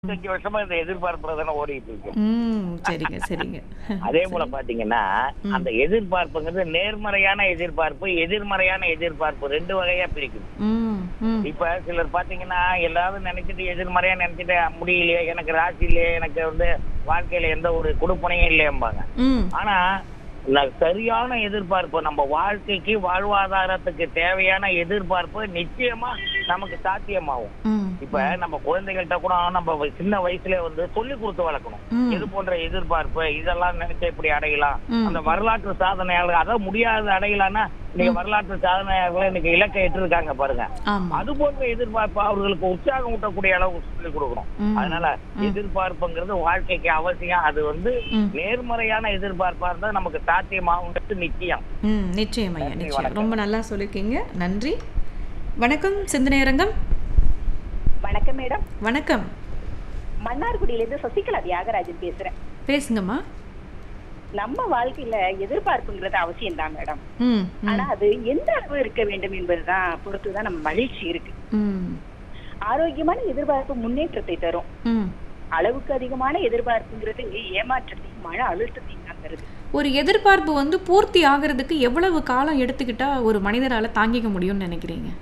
இருபத்தஞ்சு வருஷமா இந்த எதிர்பார்ப்புல தானே ஓடிட்டு இருக்கு ம் சரிங்க சரிங்க அதே போல பாத்தீங்கன்னா அந்த எதிர்பார்ப்புங்கிறது நேர்மறையான எதிர்பார்ப்பு எதிர்மறையான எதிர்பார்ப்பு ரெண்டு வகையா பிரிக்குது ம் ம் இப்ப சிலர் பாத்தீங்கன்னா எல்லாரும் நினைச்சிட்டு எதிர்மறையா நினைச்சிட்டு முடியலையே எனக்கு ராசி இல்லையே எனக்கு வந்து வாழ்க்கையில எந்த ஒரு கொடுப்பனையும் இல்லையம்பாங்க ம் ஆனா ந- சரியான எதிர்பார்ப்பு நம்ம வாழ்க்கைக்கு வாழ்வாதாரத்துக்கு தேவையான எதிர்பார்ப்பு நிச்சயமா நமக்கு சாத்தியமாகும் ம் இப்ப நம்ம குழந்தைகள்கிட்ட கூட நம்ம வ- சின்ன வயசுல வந்து சொல்லி கொடுத்து வளர்க்கணும் ம். இது போன்ற எதிர்பார்ப்பு இதெல்லாம் நினைச்சா இப்படி அடையலாம் ம். அந்த வரலாற்று சாதனையாளர் அதான் முடியாத அடையலாம்னா இன்னைக்கு வரலாற்று சாதனையாளர்கள் இன்னைக்கு இலக்கை எட்டிருக்காங்க பாருங்க ஆமா அது போன்ற எதிர்பார்ப்பு அவர்களுக்கு உற்சாகம் ஊட்டக்கூடிய அளவுக்கு சொல்லி கொடுக்கணும் ம். அதனால எதிர்பார்ப்புங்கிறது வாழ்க்கைக்கு அவசியம் அது வந்து ம். நேர்மறையான எதிர்பார்ப்பா இருந்தா நமக்கு சாத்தியமாகுங்கிறது நிச்சயம் ம் நிச்சயம் ஐயா நன்றி, நிச்சயம் வணக்கம். ரொம்ப நல்லா சொல்லியிருக்கீங்க நன்றி வணக்கம் சிந்தனையரங்கம் வணக்கம் மேடம் வணக்கம் மன்னார்குடியிலிருந்து சசிகலா தியாகராஜன் பேசுறேன் பேசுங்கம்மா நம்ம வாழ்க்கையில எதிர்பார்ப்புங்கிறது அவசியம் தான் மேடம் ம் ம், ஆனா அது எந்த அளவு இருக்க வேண்டும் என்பதுதான் பொறுத்துதான் நம்ம மகிழ்ச்சி இருக்கு ம் ஆரோக்கியமான எதிர்பார்ப்பு முன்னேற்றத்தை தரும் ம் அளவுக்கு அதிகமான எதிர்பார்ப்புங்கிறது ஏமாற்றத்தையும் மன அழுத்தத்தையும் தான் தருது ஒரு எதிர்பார்ப்பு வந்து பூர்த்தி ஆகிறதுக்கு எவ்வளவு காலம் எடுத்துக்கிட்டா ஒரு மனிதரால தாங்கிக்க முடியும்னு நினைக்கிறீங்க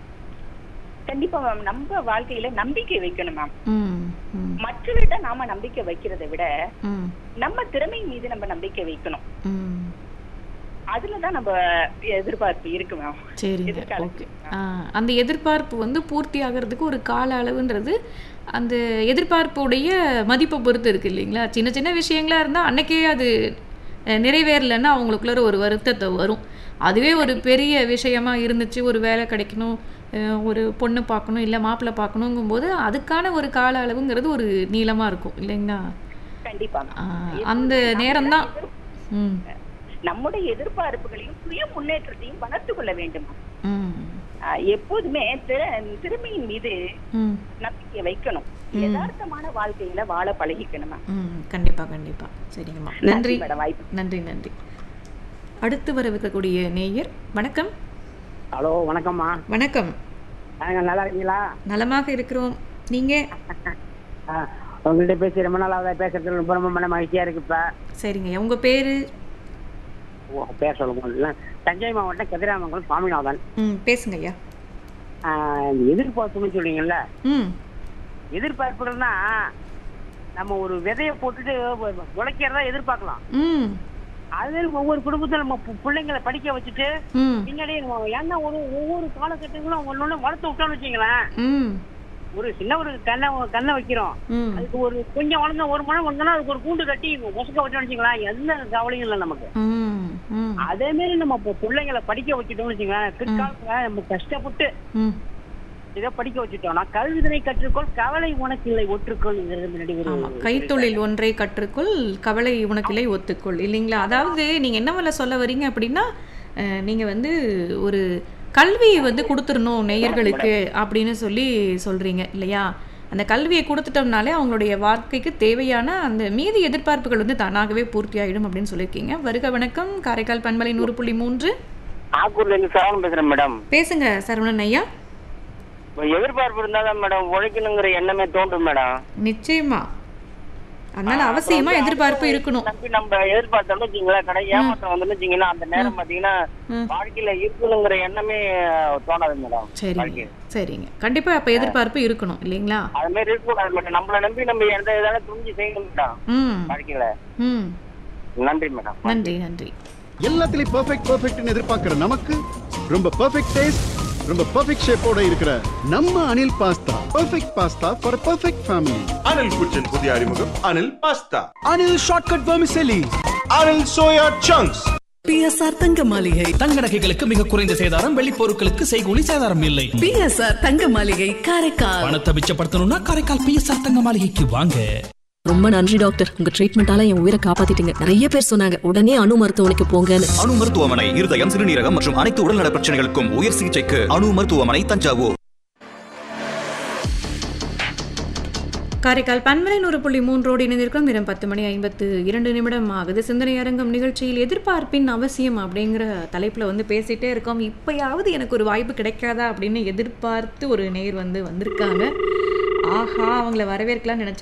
கண்டிப்பா மேம் நம்ம வாழ்க்கையில நம்பிக்கை வைக்கணும் மேம் ம் ம் மற்றவர்கிட்ட நாம நம்பிக்கை வைக்கிறதை விட ம் நம்ம திறமை மீது நம்ம நம்பிக்கை வைக்கணும் ம் அதுலதான் நம்ம எதிர்பார்ப்பு இருக்கு மேம் சரிங்க எதிர்காலத்துல. ஓகே ஆ அந்த எதிர்பார்ப்பு வந்து பூர்த்தி ஆகிறதுக்கு ஒரு கால அளவுன்றது அந்த எதிர்பார்ப்புடைய மதிப்பை பொறுத்து இருக்கு இல்லைங்களா சின்ன சின்ன விஷயங்களா இருந்தால் அன்னைக்கே அது அஹ், நிறைவேறலைன்னா அவங்களுக்குள்ள ஒரு வருத்தத்தை வரும் அதுவே ஒரு பெரிய விஷயமா இருந்துச்சு ஒரு வேலை கிடைக்கணும் அஹ், ஒரு பொண்ணு பார்க்கணும் இல்லை மாப்பிள்ளை பார்க்கணுங்கும்போது அதுக்கான ஒரு கால அளவுங்கிறது ஒரு நீளமாக இருக்கும் இல்லைங்களா கண்டிப்பா ஆ, மேம் அந்த நேரம்தான் ம் நம்முடைய எதிர்பார்ப்புகளையும் சுய முன்னேற்றத்தையும் வளர்த்து கொள்ள வேண்டும் ம் ஆஹ் எப்போதுமே திற- திறமையின் மீது ம் நம்பிக்கை வைக்கணும் யதார்த்தமான வாழ்க்கையில வாழ பழகிக்கணும் மேம். ம் கண்டிப்பாக கண்டிப்பாக சரிங்கம்மா நன்றி மேடம் வாய்ப்பு நன்றி நன்றி அடுத்து வரவிருக்கக்கூடிய நேயர் வணக்கம் ஹலோ வணக்கம்மா வணக்கம் நாங்க நல்லா இருக்கீங்களா நலமாக இருக்கிறோம் நீங்கள் ஆ, உங்கள்கிட்ட பேசி ரொம்ப நாளாக பேசுறது ரொம்ப ரொம்ப மன மகிழ்ச்சியா இருக்கு இப்ப சரிங்க உங்கள் பேர் ஓ, பேர் சொல்லுங்க இல்ல, தஞ்சை மாவட்டம் கதிராமங்கலம் சுவாமிநாதன் ம் பேசுங்க ஐயா ஆ, இந்த எதிர்பார்ப்புன்னு சொல்றீங்கல்ல ம் எதிர்பார்ப்புகள்னா நம்ம ஒரு விதைய போட்டுட்டு உழைக்கிறதா எதிர்பார்க்கலாம் ம் அது ஒவ்வொரு குடும்பத்துல நம்ம பு- பிள்ளைங்களை படிக்க வச்சுட்டு ம் பின்னாடி நம்ம ஏன்னா ஒரு ஒவ்வொரு காலகட்டங்களும் ஒண்ணு ஒண்ணு வளர்த்து விட்டோம்னு வச்சுங்களேன் ம் ஒரு சின்ன ஒரு கண்ணை கண்ணை வைக்கிறோம் ம் அதுக்கு ஒரு கொஞ்சம் வளர்ந்த ஒரு மணம் வந்தோம்னா அதுக்கு ஒரு கூண்டு கட்டி முசுக்க வச்சோம்னு வச்சுங்களேன் எந்த கவலையும் இல்லை நமக்கு ம் ம் அதே மாதிரி நம்ம இப்போ பிள்ளைங்களை படிக்க வச்சுட்டோம்னு வச்சுங்களேன் பிற்காலத்துல நம்ம கஷ்டப்பட்டு ம் இதை படிக்க வச்சுட்டோம்னா கல்விதனை கற்றுக்கொள் கவலை உனக்கு இல்லை ஒற்றுக்கொள்ங்கிறது முன்னாடி ஒரு ஆமாம் கைத்தொழில் ஒன்றை கற்றுக்கொள் கவலை உனக்கில்லை ஒத்துக்கொள் இல்லைங்களா அதாவது நீங்கள் என்ன வல்ல சொல்ல வரீங்க அப்படின்னா நீங்கள் வந்து ஒரு கல்வியை வந்து கொடுத்துடணும் நேயர்களுக்கு அப்படின்னு சொல்லி சொல்கிறீங்க இல்லையா அந்த கல்வியை கொடுத்துட்டோம்னாலே அவங்களுடைய வாழ்க்கைக்கு தேவையான அந்த மீதி எதிர்பார்ப்புகள் வந்து தானாகவே பூர்த்தி ஆயிடும் அப்படின்னு சொல்லியிருக்கீங்க வருக வணக்கம் காரைக்கால் பண்பலை நூறு புள்ளி மூன்று ஆக்கூர்ல இருந்து சரவணன் பேசுறேன் மேடம் பேசுங்க சரவணன் ஐயா எதிர்பார்ப்பு இருந்தாதான் மேடம் உழைக்கணுங்கிற எண்ணமே தோன்றும் மேடம் நிச்சயமா அதனால அவசியமா எதிர்பார்ப்பு இருக்கணும் நம்பி நம்ம எதிர்பார்த்தோம்னு வச்சுங்களேன் கடை ஏமாற்றம் வந்து வச்சுங்கன்னா அந்த நேரம் பாத்தீங்கன்னா ம். வாழ்க்கையில இருக்கணுங்கிற எண்ணமே தோணாது மேடம் சரிங்க சரிங்க கண்டிப்பா அப்ப எதிர்பார்ப்பு இருக்கணும் இல்லைங்களா அது மாதிரி இருக்கக்கூடாது மேடம் நம்மள நம்பி நம்ம எந்த இதால துணிஞ்சு செய்யணும் மேடம் ம் வாழ்க்கையில ம் நன்றி மேடம் நன்றி நன்றி எல்லாத்துலயும் பெர்ஃபெக்ட் பெர்ஃபெக்ட்னு எதிர்பார்க்கிற நமக்கு ரொம்ப பெர்ஃபெக்ட் டேஸ்ட் ரொம்ப பெர்ஃபெக்ட் ஷேப்போட இருக்கிற நம்ம Anil pasta perfect pasta for perfect family Anil kitchen புதிய அறிமுகம் Anil pasta Anil shortcut vermicelli Anil soya chunks B S R Thanga Maligai தங்க நகைகளுக்கு மிக குறைந்த சேதாரம் வெள்ளி பொருட்களுக்கு செய்கூலி சேதாரம் இல்லை பிஎஸ்ஆர் தங்க மாளிகை காரைக்கால் பணத்தை மிச்சப்படுத்தணும்னா காரைக்கால் பிஎஸ்ஆர் தங்க மாளிகைக்கு வாங்க ரொம்ப நன்றி டாக்டர் உங்க ட்ரீட்மெண்டால என் உயிரை காப்பாத்திட்டீங்க நிறைய பேர் சொன்னாங்க உடனே அணு மருத்துவமனைக்கு போங்கன்னு அணு மருத்துவமனை இருதயம் சிறுநீரகம் மற்றும் அனைத்து உடல்நல பிரச்சனைகளுக்கும் உயர் சிகிச்சைக்கு அணு மருத்துவமனை தஞ்சாவூர் காரைக்கால் பன்மலை நூறு புள்ளி மூன்றோடு இணைந்திருக்கும் நேரம் பத்து மணி ஐம்பத்து இரண்டு நிமிடம் ஆகுது சிந்தனை அரங்கம் நிகழ்ச்சியில் எதிர்பார்ப்பின் அவசியம் அப்படிங்கிற தலைப்பில் வந்து பேசிட்டே இருக்கோம் இப்பயாவது எனக்கு ஒரு வாய்ப்பு கிடைக்காதா அப்படின்னு எதிர்பார்த்து ஒரு நேர் வந்து வந்திருக்காங்க ஆஹா அவங்கள வரவேற்கலாம்னு நினச்சா